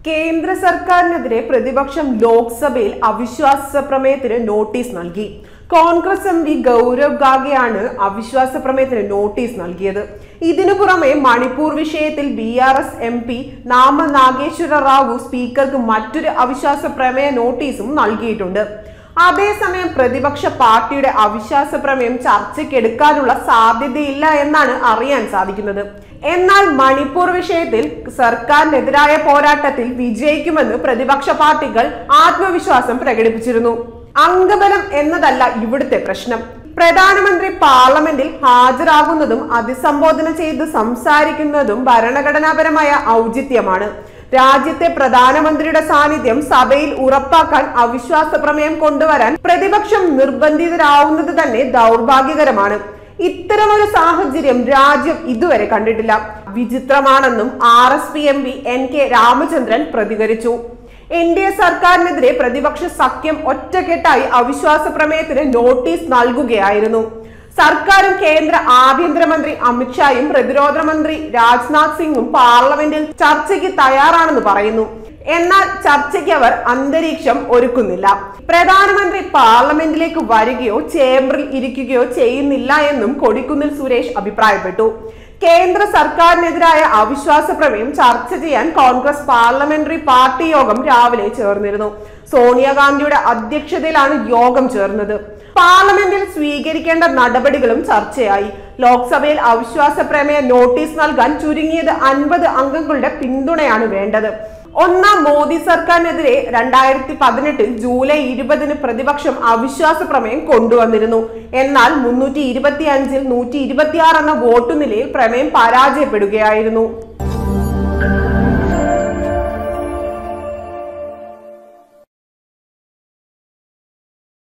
കേന്ദ്ര സർക്കാരിനെതിരെ പ്രതിപക്ഷം ലോക്സഭയിൽ അവിശ്വാസ പ്രമേയത്തിന് നോട്ടീസ് നൽകി കോൺഗ്രസ് എം പി ഗൗരവ് ഗാഗെയാണ് അവിശ്വാസ പ്രമേയത്തിന് നോട്ടീസ് നൽകിയത് ഇതിനു പുറമെ മണിപ്പൂർ വിഷയത്തിൽ B R S M P Nama Nageswara Rao സ്പീക്കർക്ക് മറ്റൊരു അവിശ്വാസ പ്രമേയ നോട്ടീസും നൽകിയിട്ടുണ്ട് അതേസമയം പ്രതിപക്ഷ പാർട്ടിയുടെ അവിശ്വാസ പ്രമേയം ചർച്ചയ്ക്കെടുക്കാനുള്ള സാധ്യതയില്ല എന്നാണ് അറിയാൻ സാധിക്കുന്നത് എന്നാൽ മണിപ്പൂർ വിഷയത്തിൽ സർക്കാരിനെതിരായ പോരാട്ടത്തിൽ വിജയിക്കുമെന്ന് പ്രതിപക്ഷ പാർട്ടികൾ ആത്മവിശ്വാസം പ്രകടിപ്പിച്ചിരുന്നു അംഗബലം എന്നതല്ല ഇവിടുത്തെ പ്രശ്നം പ്രധാനമന്ത്രി പാർലമെന്റിൽ ഹാജരാകുന്നതും അഭിസംബോധന ചെയ്ത് സംസാരിക്കുന്നതും ഭരണഘടനാപരമായ ഔചിത്യമാണ് രാജ്യത്തെ പ്രധാനമന്ത്രിയുടെ സാന്നിധ്യം സഭയിൽ ഉറപ്പാക്കാൻ അവിശ്വാസ പ്രമേയം കൊണ്ടുവരാൻ പ്രതിപക്ഷം നിർബന്ധിതരാവുന്നത് തന്നെ ദൗർഭാഗ്യകരമാണ് ഇത്തരമൊരു സാഹചര്യം രാജ്യം ഇതുവരെ കണ്ടിട്ടില്ല വിചിത്രമാണെന്നും R S P M P N K Ramachandran പ്രതികരിച്ചു എൻ ഡി എ സർക്കാരിനെതിരെ പ്രതിപക്ഷ സഖ്യം ഒറ്റക്കെട്ടായി അവിശ്വാസ പ്രമേയത്തിന് നോട്ടീസ് നൽകുകയായിരുന്നു സർക്കാരും കേന്ദ്ര ആഭ്യന്തരമന്ത്രി അമിത്ഷായും പ്രതിരോധ മന്ത്രി രാജ്നാഥ് സിംഗും പാർലമെന്റിൽ ചർച്ചയ്ക്ക് തയ്യാറാണെന്ന് പറയുന്നു എന്നാൽ ചർച്ചയ്ക്ക് അവർ അന്തരീക്ഷം ഒരുക്കുന്നില്ല പ്രധാനമന്ത്രി പാർലമെന്റിലേക്ക് വരികയോ ചേംബറിൽ ഇരിക്കുകയോ ചെയ്യുന്നില്ല എന്നും കൊടിക്കുന്നിൽ സുരേഷ് അഭിപ്രായപ്പെട്ടു കേന്ദ്ര സർക്കാരിനെതിരായ അവിശ്വാസ പ്രമേയം ചർച്ച ചെയ്യാൻ കോൺഗ്രസ് പാർലമെന്ററി പാർട്ടി യോഗം രാവിലെ ചേർന്നിരുന്നു സോണിയാഗാന്ധിയുടെ അധ്യക്ഷതയിലാണ് യോഗം ചേർന്നത് പാർലമെന്റിൽ സ്വീകരിക്കേണ്ട നടപടികളും ചർച്ചയായി ലോക്സഭയിൽ അവിശ്വാസ പ്രമേയ നോട്ടീസ് നൽകാൻ ചുരുങ്ങിയത് അൻപത് അംഗങ്ങളുടെ പിന്തുണയാണ് വേണ്ടത് ഒന്നാം മോദി സർക്കാരിനെതിരെ രണ്ടായിരത്തി പതിനെട്ടിൽ ജൂലൈ ഇരുപതിന് പ്രതിപക്ഷം അവിശ്വാസ പ്രമേയം കൊണ്ടുവന്നിരുന്നു എന്നാൽ മുന്നൂറ്റി ഇരുപത്തി അഞ്ചിൽ നൂറ്റി ഇരുപത്തിയാറ് എന്ന വോട്ടു നിലയിൽ പ്രമേയം പരാജയപ്പെടുകയായിരുന്നു